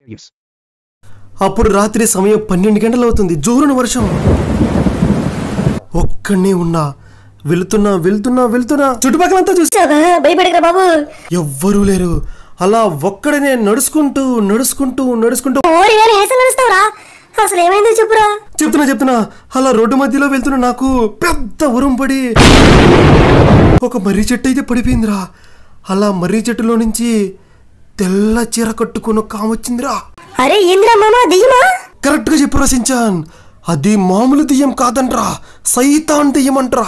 use. అప్పుడు రాత్రి సమయం పన్నెండు గంటలు అవుతుంది జోరున వర్షం ఒక్కడనే ఉన్నా వెళ్తున్నా వెళ్తున్నా వెళ్తున్నా చుట్టుపక్కలంతా చూసి భయపడకరా బాబు ఎవ్వరూ లేరు అలా ఒక్కడనే నడుచుకుంటూ నడుచుకుంటూ నడుచుకుంటూ ఓరి వేళ హేసలు నడుస్తావురా అసలు ఏమైందో చెప్పురా చెప్తున్నా చెప్తున్నా అలా రోడ్డు మధ్యలో వెళ్తున్నా నాకు పెద్ద ఉరం పడి ఒక మర్రి చెట్టు అయితే పడిపోయిందిరా అలా మర్రి చెట్టులో నుంచి తెల్ల చీర కట్టుకుని ఒక ఆమె వచ్చిందిరా అరే ఏంద్రా మామ దెయ్యమా కరెక్ట్ గా చెప్పు సించాన్ అది మామూలు దెయ్యం కాదంట్రా సైతాన్ దెయ్యం అంట్రా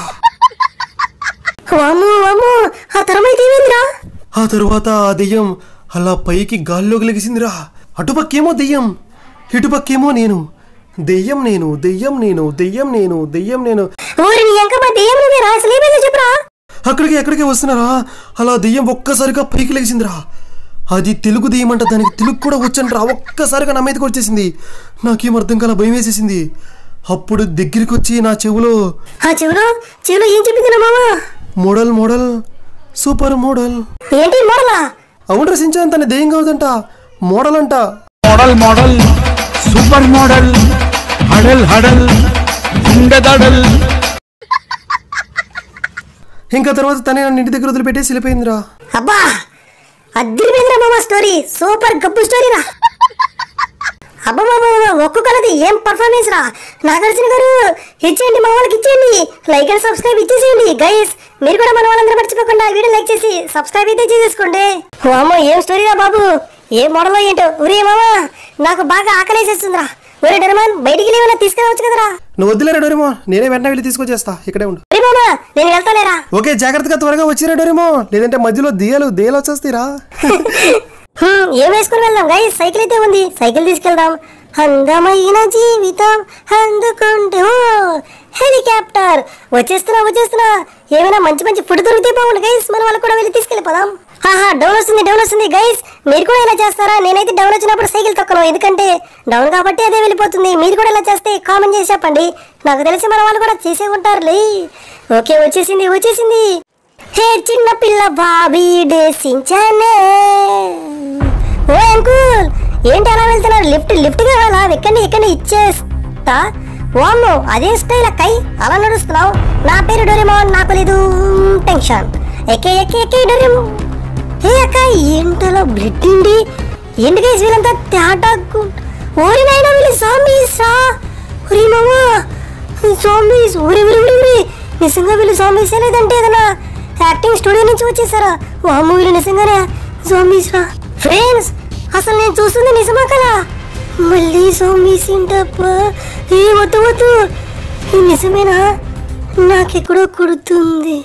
వాము వాము ఆ తరమైతే ఏమైందిరా ఆ తరువాత ఆ దెయ్యం అలా పైకి గాల్లోకి లెగిసిందిరా అటుపక్కేమో దెయ్యం ఇటుపక్కేమో నేను దెయ్యం నేను దెయ్యం నేను దెయ్యం నేను దెయ్యం నేను ఓరి నీ ఎంకమ్మ దెయ్యం నువ్వేరా అసలు ఏమైందో చెప్పురా అక్కడికి ఎక్కడికి వస్తున్నారా అలా దెయ్యం ఒక్కసారిగా పైకి లేచిందిరా అది తెలుగు దెయ్యం అంట దానికి తెలుగు కూడా వచ్చంట్రా ఒక్కసారిగా నా మీదకి వచ్చేసింది నాకేం అర్థం కాల భయం వేసేసింది అప్పుడు దగ్గరికి వచ్చి నా చెవులో ఆ చెవులో చెవులో ఏం చెప్పిందిరా మామ మోడల్ మోడల్ సూపర్ మోడల్ ఏంటి మోడలా అవును రసించాను తన దెయ్యం కావదంట మోడల్ అంట మోడల్ మోడల్ సూపర్ మోడల్ హడల్ హడల్ ఉండదడల్ ఇంకా తర్వాత తనే నన్ను ఇంటి దగ్గర వదిలిపెట్టేసి వెళ్ళిపోయిందిరా అబ్బా అద్దరిపోయిందిరా మామ స్టోరీ సూపర్ గబ్బు స్టోరీరా అబ్బా బాబా ఒక్కొక్కరిది ఏం పర్ఫార్మెన్స్ రా నాగార్జున గారు ఇచ్చేయండి మా వాళ్ళకి ఇచ్చేయండి లైక్ అండ్ సబ్స్క్రైబ్ ఇచ్చేసేయండి గైస్ మీరు కూడా మన వాళ్ళందరూ మర్చిపోకుండా వీడియో లైక్ చేసి సబ్స్క్రైబ్ అయితే చేసేసుకోండి వామ్మో ఏం స్టోరీ రా బాబు ఏ మోడల్ ఏంటో ఒరే మామా నాకు బాగా ఆకలేసేస్తుందిరా ఒరే డెరమాన్ బయటికి లేవన్నా తీసుకురావచ్చు కదరా నువ్వు వద్దులేరా డోరేమో నేనే వెంటనే వెళ్ళి తీసుకొచ్చేస్తా ఇక్కడే ఉండు ఒరే మామా నేను వెళ్తానేరా ఓకే జాగ్రత్తగా త్వరగా వచ్చిరా డోరేమో లేదంటే మధ్యలో దియాలు దియాలు వచ్చేస్తాయిరా హ్మ్, ఏం వేసుకుని వెళ్దాం గైస్ సైకిల్ అయితే ఉంది సైకిల్ తీసుకెళ్దాం అందమైన జీవితం అందుకుంటే ఓ హెలికాప్టర్ వచ్చేస్తున్నా వచ్చేస్తున్నా ఏమైనా మంచి మంచి ఫుడ్ దొరికితే బాగుండు గైస్ మన వాళ్ళు కూడా వెళ్ళి తీసుకెళ్ళిపోదాం ఆహా డౌన్ వస్తుంది డౌన్ వస్తుంది గైస్ మీరు కూడా ఇలా చేస్తారా నేనైతే డౌన్ వచ్చినప్పుడు సైకిల్ తొక్కను ఎందుకంటే డౌన్ కాబట్టి అదే వెళ్ళిపోతుంది మీరు కూడా ఇలా చేస్తే కామెంట్ చేసి చెప్పండి నాకు తెలిసి మన వాళ్ళు కూడా చేసే ఉంటారులే ఓకే వచ్చేసింది వచ్చేసింది హే చిన్న పిల్ల బాబీ డేసించానే ఓ అంకుల్ ఏంటి అలా వెళ్తున్నారు లిఫ్ట్ లిఫ్ట్ కావాలా ఎక్కండి ఎక్కండి ఇచ్చేస్తా వామ్మో అదే స్టైల్ అక్కయ్ అలా నడుస్తున్నావు నా పేరు డోరేమోన్ నాకు లేదు టెన్షన్ ఎక్కే ఎక్కే ఎక్కే డోరేమో హే అక్క ఏంటలా బ్లడ్ ఉండి ఏంటి గైస్ వీళ్ళంతా తేటాకు ఓరి నాయనా వీళ్ళు సాంబీస్ రా ఒరి మామా సాంబీస్ ఊరి ఊరి ఊరి ఊరి నిజంగా వీళ్ళు సాంబీస్ లేదంటే ఏదైనా యాక్టింగ్ స్టూడియో నుంచి వచ్చేసారా వామ్మో వీళ్ళు నిజంగానే సాంబీస్ రా ఫ్రెండ్స్ అసలు నేను చూస్తుంది నిజమా కదా మళ్ళీ సాంబీస్ ఏంటప్పా ఏ వద్దు వద్దు ఇది నిజమేనా నాకెక్కడో కుడుతుంది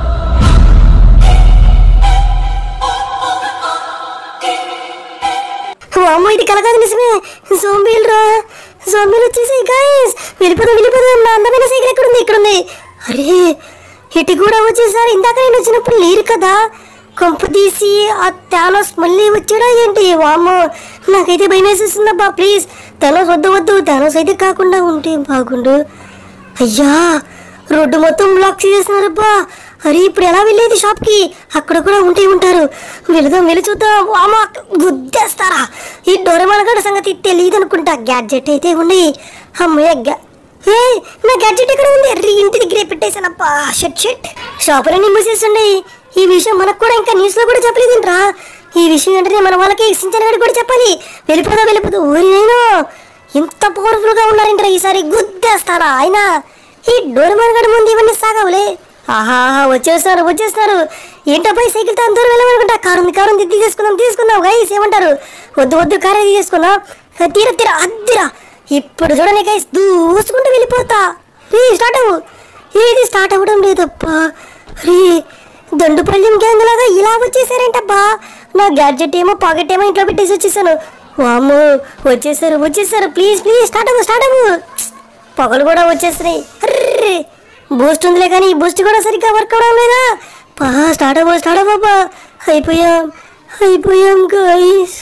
అమ్మ ఇది కలకాదు నిజమే జోంబీలు రా జోంబీలు వచ్చేసాయి గాయస్ వెళ్ళిపోదాం వెళ్ళిపోదాం నా అందమైన సైకిల్ ఎక్కడ ఉంది ఇక్కడ ఉంది అరే ఇటు కూడా వచ్చేసారు ఇందాక నేను వచ్చినప్పుడు లేరు కదా కొంపు తీసి ఆ థానోస్ మళ్ళీ వచ్చాడా ఏంటి వామ్మో నాకైతే భయం వేసేస్తుందబ్బా ప్లీజ్ థానోస్ వద్దు వద్దు థానోస్ అయితే కాకుండా ఉంటే బాగుండు అయ్యా రోడ్డు మొత్తం బ్లాక్ చేసేస్తున్నారబ్బా అరే ఇప్పుడు ఎలా వెళ్ళేది షాప్కి అక్కడ కూడా ఉంటే ఉంటారు వెళదాం వెళ్ళి చూద్దాం అమ్మ గుద్దేస్తారా ఈ డోరమాన్ గడ సంగతి తెలియదు అనుకుంటా గ్యాడ్జెట్ అయితే ఉంది అమ్మయ్య గ్యా ఏ నా గ్యాడ్జెట్ ఎక్కడ ఉంది అర్రీ ఇంటి దగ్గరే పెట్టేశానప్పా షెట్ షెట్ షాపులన్నీ మూసేస్తుండయి ఈ విషయం మనకు కూడా ఇంకా న్యూస్లో కూడా చెప్పలేదంట్రా ఈ విషయం ఏంటంటే మన వాళ్ళకి సించన గడి కూడా చెప్పాలి వెళ్ళిపోదా వెళ్ళిపోదా ఓరి నేను ఇంత పవర్ఫుల్ గా ఉన్నారంటారా ఈసారి గుద్దేస్తారా ఆయన ఈ డోరమాన్ గడి ముందు ఇవన్నీ సాగవులే ఆహా వచ్చేస్తారు వచ్చేస్తారు ఏంటో సైకిల్ తో అంత దూరం వెళ్ళమనుకుంటా కారు ఉంది కారు ఉంది తీసుకుందాం తీసుకుందాం గైస్ ఏమంటారు వద్దు వద్దు కారు తీసుకుందాం తీర తీర అద్దిరా ఇప్పుడు చూడండి గైస్ దూసుకుంటూ వెళ్ళిపోతా రీ స్టార్ట్ అవ్వు ఏది స్టార్ట్ అవ్వడం లేదప్పా రీ దండుపల్యం గ్యాంగ్ లాగా ఇలా వచ్చేసారేంటబ్బా నా గ్యాడ్జెట్ ఏమో పాకెట్ ఏమో ఇంట్లో పెట్టేసి వచ్చేసాను వామ్మో వచ్చేసారు వచ్చేసారు ప్లీజ్ ప్లీజ్ స్టార్ట్ అవ్వు స్టార్ట్ అవ్వు పొగలు కూడా వచ్చేస్తున్నాయి అర్రే బూస్ట్ ఉందిలే కానీ ఈ బూస్ట్ కూడా సరిగ్గా వర్క్ అవడం లేదా పా స్టార్ట్ అవ్వ స్టార్ట్ అవ్వబ్బా అయిపోయాం అయిపోయాం గైస్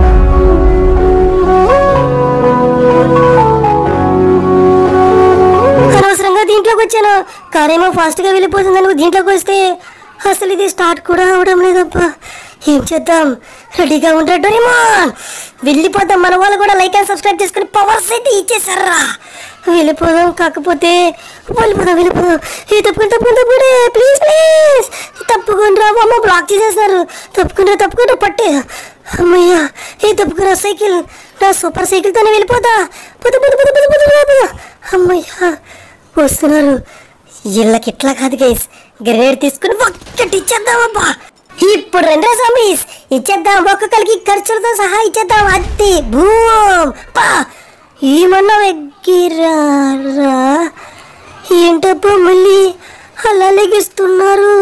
అనవసరంగా దీంట్లోకి వచ్చాను కారేమో ఫాస్ట్గా వెళ్ళిపోతుందని దీంట్లోకి వస్తే అసలు ఇది స్టార్ట్ కూడా అవడం లేదబ్బా ఏం చేద్దాం రెడీగా ఉంటాడు వెళ్ళిపోదాం మన వాళ్ళు కూడా లైక్ అండ్ సబ్స్క్రైబ్ చేసుకుని పవర్స్ అయితే ఇచ్చేసారా వెళ్ళిపోదాం కాకపోతే వెళ్ళిపోదాం వెళ్ళిపోదాం ఏ తప్పుకుని తప్పుకుని తప్పుకుంటే ప్లీజ్ ప్లీజ్ తప్పుకొని రా అమ్మ బ్లాక్ చేసేస్తారు తప్పుకుంటా తప్పుకుంటా పట్టే అమ్మయ్యా ఏ తప్పుకురా సైకిల్ నా సూపర్ సైకిల్తోనే వెళ్ళిపోతా పొద్దు పొద్దు పొద్దు పొద్దు పొద్దు పొద్దు అమ్మయ్యా వస్తున్నారు ఇళ్ళకి ఇట్లా కాదు గైస్ గ్రేడ్ తీసుకుని ఒక్కటి ఇచ్చేద్దామబ్బా ఇప్పుడు రెండో సమీస్ ఇచ్చేద్దాం ఒక్కొక్కరికి ఖర్చులతో సహా ఇచ్చేద్దాం అద్దె భూమ్ పా ఏమన్నా ఎగ్గిరారా ఏంటబ్బా మళ్ళీ అలా లెగిస్తున్నారు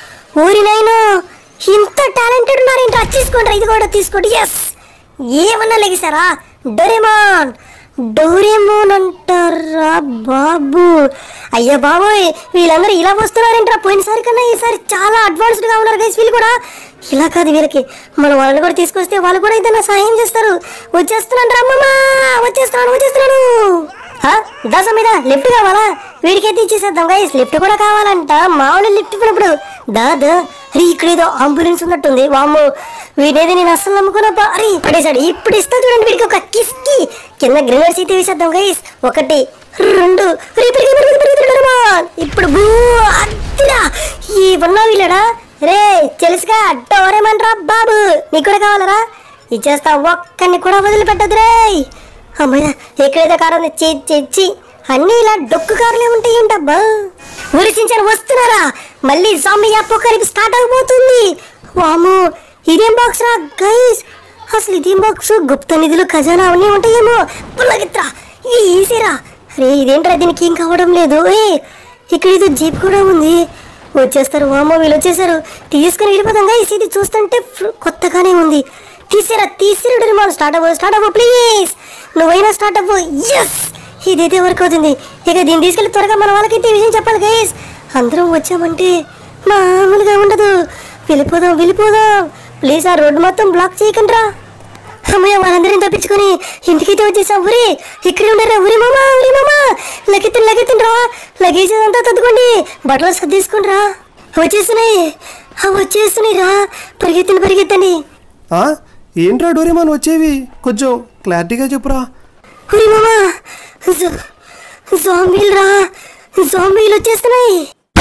ఊరినైనా ఇంత టాలెంటెడ్ ఉన్నారు ఏంటో అది తీసుకోండి ఇది కూడా తీసుకోండి ఎస్ ఏమన్నా లెగిసారా డోరేమాన్ డోరేమోన్ అంటారా బాబు అయ్యా బాబోయ్ వీళ్ళందరూ ఇలా వస్తున్నారేంట్రా పోయినసారి కన్నా ఈసారి చాలా అడ్వాన్స్డ్ గా ఉన్నారు గైస్ వీళ్ళు కూడా ఇలా కాదు వీళ్ళకి మన వాళ్ళని కూడా తీసుకొస్తే వాళ్ళు కూడా ఏదైనా సహాయం చేస్తారు వచ్చేస్తున్నాను రమ్మమ్మా వచ్చేస్తున్నాను వచ్చేస్తున్నాను హా? దాసా మీద లిఫ్ట్ కావాలా వీడికైతే ఇచ్చేసేద్దాం గైస్ లిఫ్ట్ కూడా కావాలంట మామూలు లిఫ్ట్ ఇవ్వనప్పుడు దా దా అరే ఇక్కడ ఏదో అంబులెన్స్ ఉన్నట్టుంది వాము వీడేది నేను అస్సలు నమ్ముకున్నా అరే పడేసాడు ఇప్పుడు ఇస్తా చూడండి వీడికి ఒక కిస్కి కింద గ్రెనేడ్స్ అయితే వేసేద్దాం గైస్ ఒకటి రెండు అరే, ఇప్పటికే పెరుగుతూ పెరుగుతున్నాడు రా. ఇప్పుడు బూ అద్దురా ఈ ఉన్న వీళ్ళడా రే తెలుసుగా డోరేమన్ రా బాబు నీకు కూడా కావాలరా ఇచ్చేస్తా ఒక్కడిని కూడా వదిలిపెట్టదు రే అమ్మయ్య ఎక్కడైతే కారు ఉంది చి చి చి అన్నీ ఇలా డొక్కు కారులే ఉంటాయి ఏంటబ్బా ఉరిసించారు వస్తున్నారా మళ్ళీ జాంబీ అపోకలిప్ స్టార్ట్ అవబోతుంది వాము ఇదేం బాక్స్ రా గైస్ అసలు ఇదేం బాక్స్ గుప్త నిధులు ఖజానా అవన్నీ ఉంటాయేమో పుల్లగిత్రా ఇది ఈజీరా అరే ఇదేంట్రా దీనికి ఏం కావడం లేదు ఏ ఇక్కడ ఇది జీప్ కూడా ఉంది వచ్చేస్తారు వామో వీళ్ళు వచ్చేసారు తీసుకుని వెళ్ళిపోతాం గైస్ ఇది చూస్తుంటే ఫ్- కొత్తగానే ఉంది తీసిరా తీసిరా మనం స్టార్ట్ అవ్వ స్టార్ట్ అవ్వ ప్లీజ్ నువ్వైనా స్టార్ట్ అవ్వు ఎస్ ఇదైతే వర్క్ అవుతుంది ఇక దీన్ని తీసుకెళ్ళి త్వరగా మన వాళ్ళకైతే ఈ విషయం చెప్పాలి గైస్ అందరం వచ్చామంటే మామూలుగా ఉండదు వెళ్ళిపోదాం వెళ్ళిపోదాం ప్లీజ్ ఆ రోడ్డు మొత్తం బ్లాక్ చేయకండి రా అమ్మయ్య వాళ్ళందరిని తప్పించుకొని ఇంటికైతే వచ్చేసాం ఊరి ఇక్కడే ఉండరా ఊరి మామా ఊరి మామా లగెత్తిన లగెత్తిన రా లగేజ్ అంతా తద్దుకోండి బట్టలు సర్దేసుకోండి రా వచ్చేస్తున్నాయి ఆ, వచ్చేస్తున్నాయి రా పరిగెత్తండి పరిగెత్తండి ఆ? ఏంట్రా డోరేమాన్ వచ్చేవి కొంచెం క్లారిటీగా చెప్పురా ఊరి మామా జా- జాంబీలు రా జాంబీలు వచ్చేస్తున్నాయి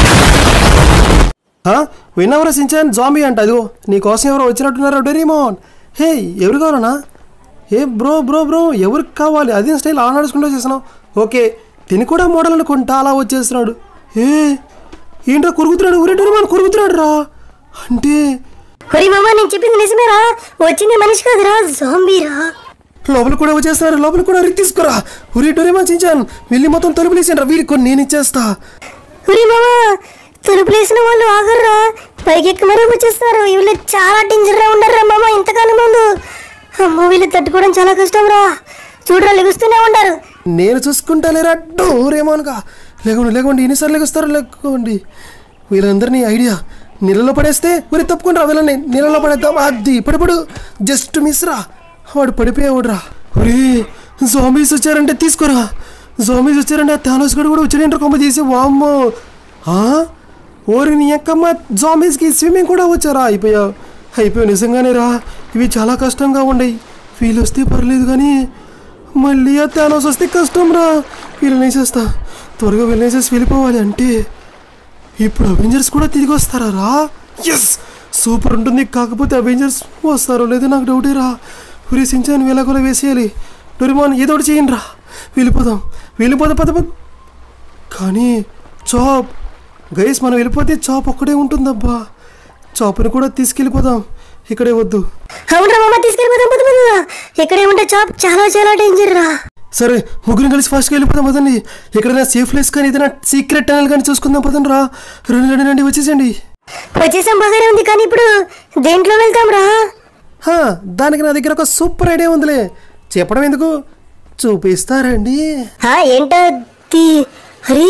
ఆ? విన్నవరా సించాన్ జాంబీ అంట అదిగో నీకోసం ఎవరో వచ్చినట్టున్నారా డోరేమాన్ హే ఎవరు కావాలనా ఏ బ్రో బ్రో బ్రో ఎవరికి కావాలి అదే స్టైల్ అలా నడుచుకుంటూ వచ్చేస్తున్నావు ఓకే తిని కూడా మోడల్ అనుకుంటా అలా వచ్చేస్తున్నాడు ఏ ఏంట్రా కొరుకుతున్నాడు ఊరే డోరేమాన్ కొరుకుతున్నాడు రా అంటే ఊరి మామా నేను చెప్పింది నిజమేరా వచ్చింది మనిషి కాదురా జాంబీరా లోపల కూడా వచ్చేస్తున్నారు లోపల కూడా రిక్ తీసుకురా ఉరి డోరేమాన్ సించాన్ వెళ్ళి మొత్తం తలుపులు వేసాను వీరికి కొన్ని నేను ఇచ్చేస్తా ఊరి మామా తలుపులేసిన వాళ్ళు ఆగర్రా పైకెక్కి మరీ వచ్చేస్తారు వీళ్ళు చాలా డేంజర్ గా ఉండర్రా మామ ఇంతకాలం ముందు అమ్మో వీళ్ళు తట్టుకోవడం చాలా కష్టం రా చూడరా లెగుస్తూనే ఉంటారు నేను చూసుకుంటా లేరా డోరేమాన్గా లేకుండా లేకుండా ఎన్నిసార్లు లెగుస్తారు లేకోండి వీళ్ళందరినీ ఐడియా నీళ్ళలో పడేస్తే మరి తప్పుకుంటారా వీళ్ళని నీళ్ళలో పడేద్దాం అది పడిపడు జస్ట్ మిస్ రా వాడు పడిపోయావుడ్రా ఒరే జోమీస్ వచ్చారంటే తీసుకోరా జోమీస్ వచ్చారంటే ఆ థానోస్ గడు కూడా వచ్చాడంటారు కొమ్మ తీసి వామ్మో ఆ? ఓరి నీ అక్కమ్మ జాంబీస్కి స్విమ్మింగ్ కూడా వచ్చారా అయిపోయావు అయిపోయావు నిజంగానే రా ఇవి చాలా కష్టంగా ఉండయి వీళ్ళు వస్తే పర్లేదు కానీ మళ్ళీ ఆ థానోస్ వస్తే కష్టం రా వీళ్ళని వేసేస్తా త్వరగా వెళ్ళేసేసి వెళ్ళిపోవాలి అంటే ఇప్పుడు అవెంజర్స్ కూడా తిరిగి వస్తారా రా ఎస్ సూపర్ ఉంటుంది కాకపోతే అవెంజర్స్ వస్తారో లేదో నాకు డౌటే రా ఉరి సించాన్ వేలాకోలా వేసేయాలి డొరిమాన్ ఏదో ఒకటి చేయండి రా వెళ్ళిపోదాం వెళ్ళిపోదాం పద పద కానీ చాప్ గైస్ మనం వెళ్ళిపోతే చాప్ ఒక్కడే ఉంటుందబ్బా చాప్ని కూడా తీసుకెళ్ళిపోదాం ఇక్కడే వద్దు అవునరా మామ తీసుకెళ్ళిపోతాం పద పద ఇక్కడే ఉంటే చాప్ చాలా చాలా డేంజర్ రా సరే ముగ్గురు కలిసి ఫాస్ట్గా వెళ్ళిపోదాం పదండి ఎక్కడైనా సేఫ్ ప్లేస్ కానీ ఏదైనా సీక్రెట్ టనల్ కానీ చూసుకుందాం పదండి రా రెండు రెండు రండి వచ్చేసండి వచ్చేసాం బాగానే ఉంది కానీ ఇప్పుడు దేంట్లో వెళ్తాం రా హా, దానికి నా దగ్గర ఒక సూపర్ ఐడియా ఉందిలే చెప్పడం ఎందుకు చూపిస్తారండి ఆ, ఏంటది అరే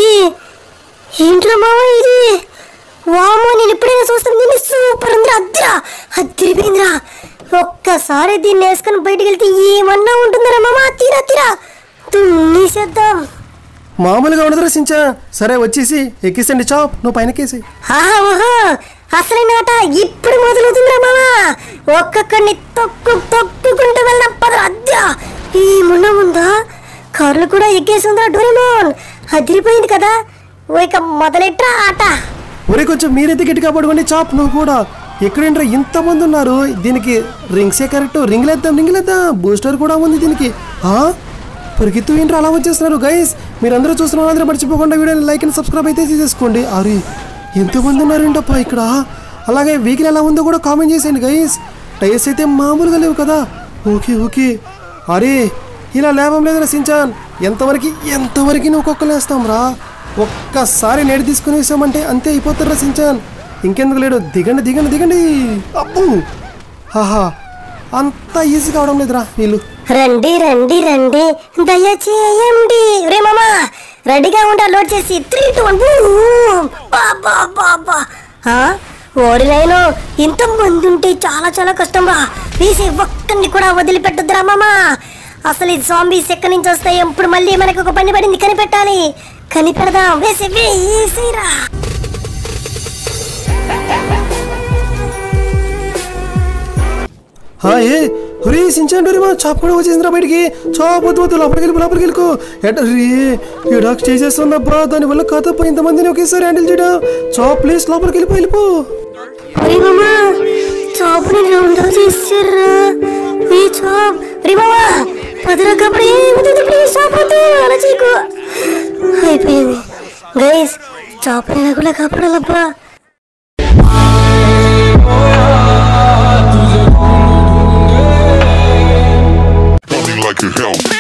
ఏంట్రా మామ ఇది వామో నేను ఎప్పుడైనా చూస్తాను దీన్ని సూపర్ ఉందిరా అద్దిరా అద్దిరిపోయిందిరా ఒక్కసారి దీన్ని వేసుకొని బయటికి వెళ్తే ఏమన్నా ఉంటుందిరా మామ తీరా తీరా దున్నేసేద్దాం మామూలుగా ఉండదురా సించా సరే వచ్చేసి ఎక్కిసండి చాప్ నువ్వు పైనకేసి ఆహా ఓహో అసలైన ఆట ఇప్పుడు మొదలవుతుందిరా మామా ఒక్కొక్కడిని తొక్కు తొక్కుకుంటూ వెళ్దాం పద అద్దా ఈ మున్న ఉందా కార్లు కూడా ఎక్కేసిందిరా డోరేమోన్ అదిరిపోయింది కదా ఓ ఇక మొదలెట్రా ఆట ఒరే కొంచెం మీరైతే గట్టిగా పడుకోండి చాప్ నువ్వు కూడా ఎక్కడేంట్రా ఇంతమంది ఉన్నారు దీనికి రింగ్సే కరెక్ట్ రింగ్ లేద్దాం రింగ్ లేద్దాం బూస్టర్ కూడా ఉంది దీనికి ఆ పరిగెత్తు ఏంట్రా అలా వచ్చేస్తున్నారు గైస్ మీరందరూ చూస్తున్నారు అందరూ మర్చిపోకుండా వీడియోని లైక్ అండ్ సబ్స్క్రైబ్ అయితే చేసేసుకోండి అరే ఎంతమంది ఉన్నారేంటప్పా ఇక్కడ అలాగే వెహికల్ ఎలా ఉందో కూడా కామెంట్ చేసేయండి గైస్ టైర్స్ అయితే మామూలుగా లేవు కదా ఓకే ఓకే అరే ఇలా లేవం లేదురా సించాన్ ఎంతవరకు ఎంతవరకు నువ్వు కుక్కలేస్తాం రా ఒక్కసారి నేడు తీసుకుని వేసామంటే అంతే అయిపోతారా సించాన్ ఇంకెందుకు లేడు దిగండి దిగండి దిగండి అబ్బు ఆహా అంత ఈజీ కావడం లేదురా వీళ్ళు రండి రండి రండి దయచేయండి రే మామా రెడీగా ఉంటా లోడ్ చేసి త్రీ టూ వన్ బాబా బాబా ఓడి రైను ఇంత మంది ఉంటే చాలా చాలా కష్టం రా వేసే ఒక్కడిని కూడా వదిలిపెట్టద్దురా మామా అసలు ఈ జాంబీస్ ఎక్కడి నుంచి వస్తాయి ఇప్పుడు మళ్ళీ మనకు ఒక పని పడింది కనిపెట్టాలి కనిపెడదాం వేసి వేసిరా హా ఏ ఒరే సించాన్ డోరేమా చాప్ కూడా వచ్చేసిందిరా బయటికి చాప్ వద్దు వద్దు లోపలికి వెళ్ళిపో లోపలికి వెళ్ళిపో ఎట రే ఎడాక్ చేసేస్తుందబ్బా దానివల్ల కాదప్ప ఇంతమందిని ఒకేసారి హ్యాండిల్ చేయడం చాప్ ప్లీజ్ లోపలికి వెళ్ళిపో వెళ్ళిపో ఒరే మామా చాపుని రౌండ్ చేసారా ఈ చాప్ రే మామా పదరా కప్పుడే ప్లీజ్ చాప్ వద్దు అలా చేయకు అయిపోయింది గైస్ చాపుని కూడా కాపాడాలబ్బా Running like a hell.